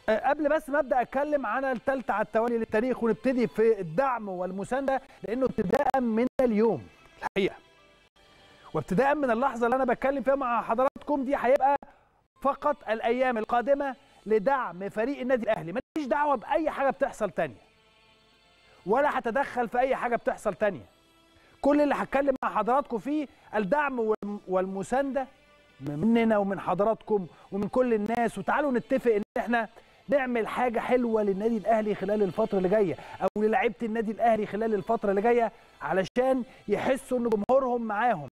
قبل بس ما ابدا اتكلم عن الثالثه على التوالي للتاريخ ونبتدي في الدعم والمسانده لانه ابتداء من اليوم الحقيقه وابتداء من اللحظه اللي انا بتكلم فيها مع حضراتكم دي هيبقى فقط الايام القادمه لدعم فريق النادي الاهلي ماليش دعوه باي حاجه بتحصل تانية ولا هتدخل في اي حاجه بتحصل تانية كل اللي هتكلم مع حضراتكم فيه الدعم والم- والمسانده مننا ومن حضراتكم ومن كل الناس وتعالوا نتفق ان احنا نعمل حاجه حلوه للنادي الاهلي خلال الفتره اللي جايه او للاعيبه النادي الاهلي خلال الفتره اللي جايه علشان يحسوا ان جمهورهم معاهم